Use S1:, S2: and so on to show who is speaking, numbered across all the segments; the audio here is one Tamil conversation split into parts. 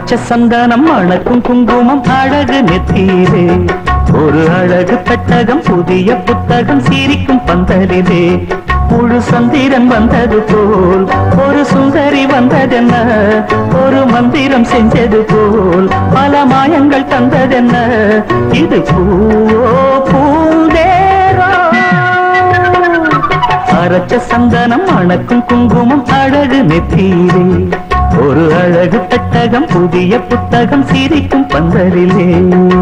S1: அரைச்ச சந்தானம் அணக்கும் குங்குமம் அழகு நெத்தீரே ஒரு அழகு பெட்டகம் புதிய புத்தகம் சிரிக்கும் பந்தலிலே முழு சந்திரன் வந்தது போல் ஒரு சுந்தரி வந்ததென்ன ஒரு மந்திரம் செஞ்சது போல் பல மாயங்கள் தந்ததென்ன இது பூவோ பூந்தேரோ அரைச்ச சந்தனம் அணக்கும் குங்குமம் அழகு நெத்தீரே ஒரு அழகு பெட்டகம் புதிய புத்தகம் சிரிக்கும் பந்தலிலே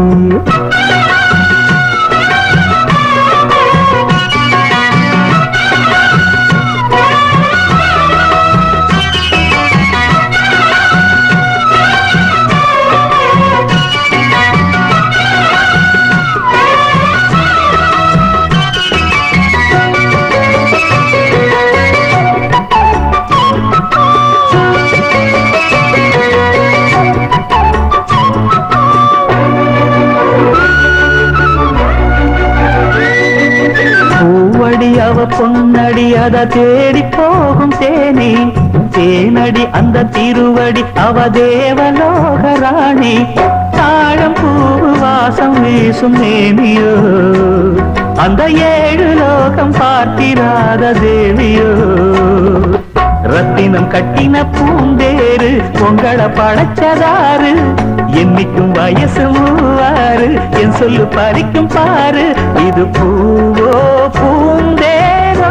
S1: பூவடி அவ பொன்னடி அத தேடி போகும் தேனி தேனடி அந்த திருவடி அவ தேவலோக ராணி தாழம் பூ வாசம் வீசும் நேமியோ அந்த ஏழு லோகம் பார்த்திராத தேவியோ ரத்தினம் கட்டின பூந்தேரு பொங்கல படைச்சதாரு என்னைக்கும் வயசு மூவாறு என் சொல்லு பறிக்கும் பாரு இது பூவோ பூந்தேரோ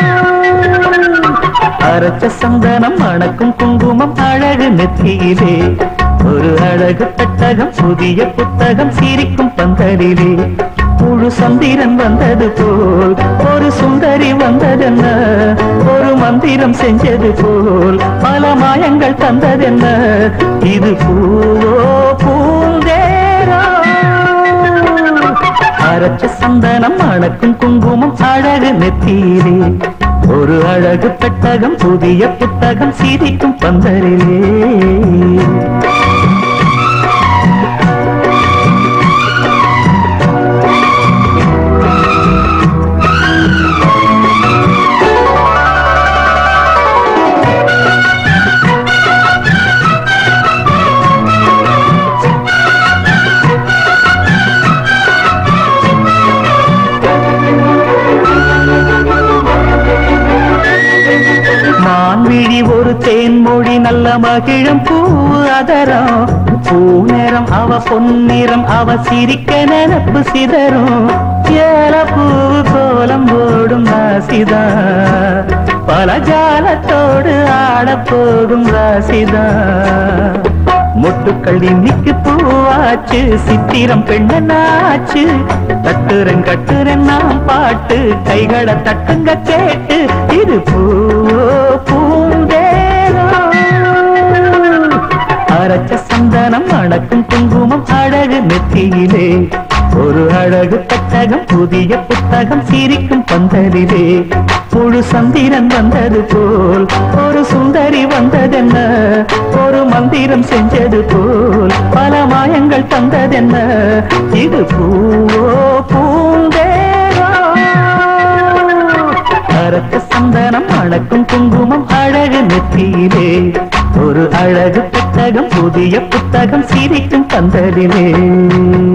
S1: அரைச்ச சந்தனம் அணக்கும் குங்குமம் அழகு நெத்தியிலே ஒரு அழகு பெட்டகம் புதிய புத்தகம் சிரிக்கும் பந்தலிலே முழு சந்திரன் வந்தது போல் ஒரு சுந்தரி வந்ததென்ன ஒரு மந்திரம் செஞ்சது போல் பல மாயங்கள் தந்ததென்ன இது பூவோ பூந்தேரோ அரைச்ச சந்தனம் அணக்கும் குங்குமம் அழகு நெத்தீரே ஒரு அழகு பெட்டகம் புதிய புத்தகம் சிரிக்கும் பந்தரிலே மான்விழி ஒரு தேன்மொழி நல்ல மகிழும் பூ அதரம் பூநேரம் அவ பொன்னிறம் அவ சிரிக்க நினப்பு சிதறும் ஏல பூ கோலம் போடும் ராசிதா பல ஜாலத்தோடு ஆடப் போகும் ராசிதா மொட்டுக்கள் இன்னைக்கு பூவாச்சு சித்திரம் பெண்ணனாச்சு தட்டுறன் கட்டுறன் நாம் பாட்டு கைகளை தட்டுங்க கேட்டு இது பூவோ பூந்தேரோ அரைச்ச சந்தனம் அணக்கும் குங்குமம் அழகு நெத்தியிலே ஒரு அழகு பெட்டகம் புதிய புத்தகம் சிரிக்கும் பந்தலிலே முழு சந்திரன் வந்தது போல் ஒரு சுந்தரி வந்ததென்ன ஒரு மந்திரம் செஞ்சது போல் பல மாயங்கள் தந்ததென்ன இது பூவோ பூந்தேரோ அரைச்ச சந்தனம் அணக்கும் குங்குமம் அழகு நெத்தியிலே ஒரு அழகு புத்தகம் புதிய புத்தகம் சிரிக்கும் பந்தலிலே